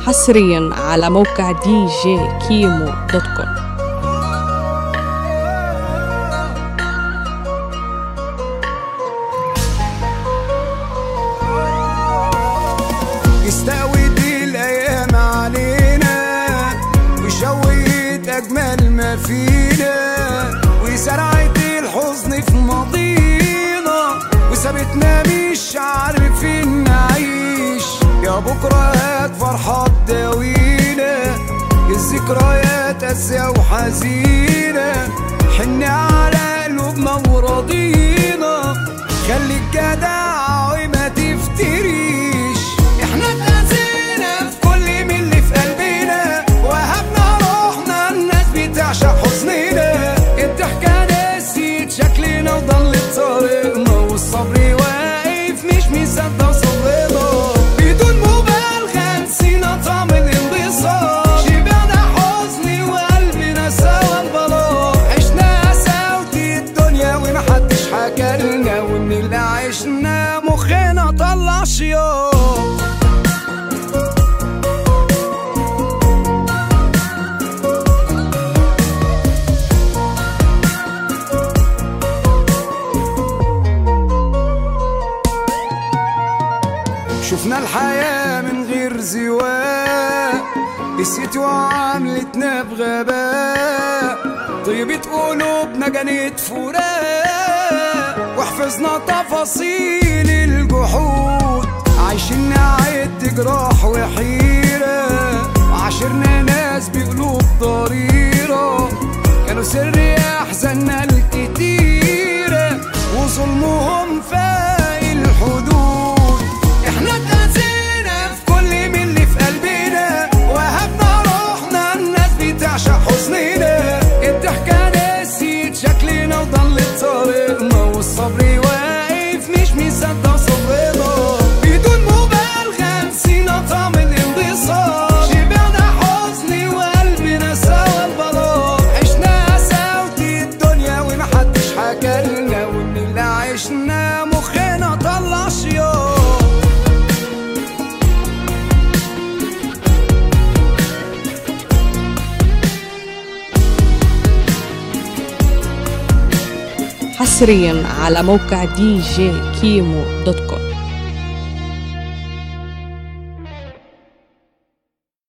حصريا على موقع دي جي كيمو دوت كوم استقوت الايام علينا وشويت اجمل ما فينا وزرعت الحزن في ماضينا وسابتنا مش عارفين نعيش يا بكره هات فرحه تداوينا الذكريات قاسية وحزينة حن على قلوبنا وراضينا خليك جدع وما تفتريش احنا اتأذينا في كل من اللي في قلبنا وهبنا روحنا الناس بتعشق حزننا الضحكة نسيت شكلنا وضلت طريقنا والصبر واقف مش مصدق صبرنا بدون مبالغة نسينا طعم الانبساط شبعنا حزن وقلبنا سوا البلاط عشنا ساوت الدنيا ومحدش حكى لنا ومن اللي عشنا مخنا طلع شياط شفنا الحياة من غير زواق قست وعملتنا بغباء طيبة قلوبنا جنت فراق وحفظنا تفاصيل الجحود عايشين نعد جراح وحيرة وعاشرنا ناس بقلوب ضريرة كانوا سر أحزاننا الكتيرة وظلمهم فاق الحدود احنا اتأذينا في كل من اللي في قلبنا وهبنا روحنا الناس بتعشق حزننا الضحكة نسيت شكلنا وضلت طريقنا والصبر واقف مش مصدق صبرنا بدون مبالغة نسينا طعم الانبساط شبعنا حزن وقلبنا سوا البلاط عشنا ساوت الدنيا ومحدش حكى لنا ومن اللي عشنا مخنا طلع شياط حصريا على موقع دي جي كيمو دوت كوم